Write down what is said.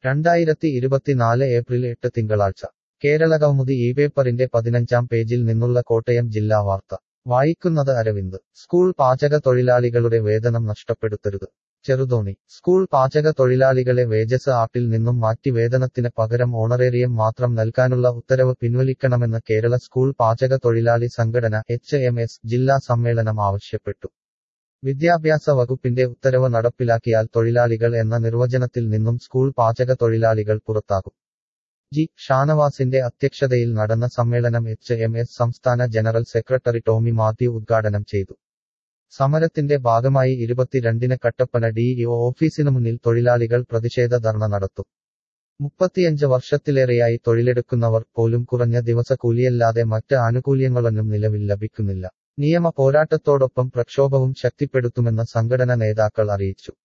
രണ്ടായിരത്തി ഇരുപത്തിനാല് ഏപ്രിൽ എട്ട് തിങ്കളാഴ്ച കേരളകൗമുദി ഈ പേപ്പറിന്റെ പതിനഞ്ചാം പേജിൽ നിന്നുള്ള കോട്ടയം ജില്ലാ വാർത്ത വായിക്കുന്നത് അരവിന്ദ് സ്കൂൾ പാചക തൊഴിലാളികളുടെ വേതനം നഷ്ടപ്പെടുത്തരുത് ചെറുതോണി സ്കൂൾ പാചക തൊഴിലാളികളെ വേജസ് ആപ്പിൽ നിന്നും മാറ്റി വേതനത്തിന് പകരം ഓണറേറിയം മാത്രം നൽകാനുള്ള ഉത്തരവ് പിൻവലിക്കണമെന്ന് കേരള സ്കൂൾ പാചക തൊഴിലാളി സംഘടന എച്ച് എം എസ് ജില്ലാ സമ്മേളനം ആവശ്യപ്പെട്ടു വിദ്യാഭ്യാസ വകുപ്പിന്റെ ഉത്തരവ് നടപ്പിലാക്കിയാൽ തൊഴിലാളികൾ എന്ന നിർവചനത്തിൽ നിന്നും സ്കൂൾ പാചക തൊഴിലാളികൾ പുറത്താകും ജി ഷാനവാസിന്റെ അധ്യക്ഷതയിൽ നടന്ന സമ്മേളനം എച്ച് എം എസ് സംസ്ഥാന ജനറൽ സെക്രട്ടറി ടോമി മാത്യു ഉദ്ഘാടനം ചെയ്തു സമരത്തിന്റെ ഭാഗമായി ഇരുപത്തിരണ്ടിന് കട്ടപ്പന ഡിഇഒ ഓഫീസിനു മുന്നിൽ തൊഴിലാളികൾ പ്രതിഷേധ ധർണ നടത്തും മുപ്പത്തിയഞ്ച് വർഷത്തിലേറെയായി തൊഴിലെടുക്കുന്നവർ പോലും കുറഞ്ഞ ദിവസക്കൂലിയല്ലാതെ മറ്റ് ആനുകൂല്യങ്ങളൊന്നും നിലവിൽ ലഭിക്കുന്നില്ല നിയമ പോരാട്ടത്തോടൊപ്പം പ്രക്ഷോഭവും ശക്തിപ്പെടുത്തുമെന്ന് സംഘടന നേതാക്കൾ അറിയിച്ചു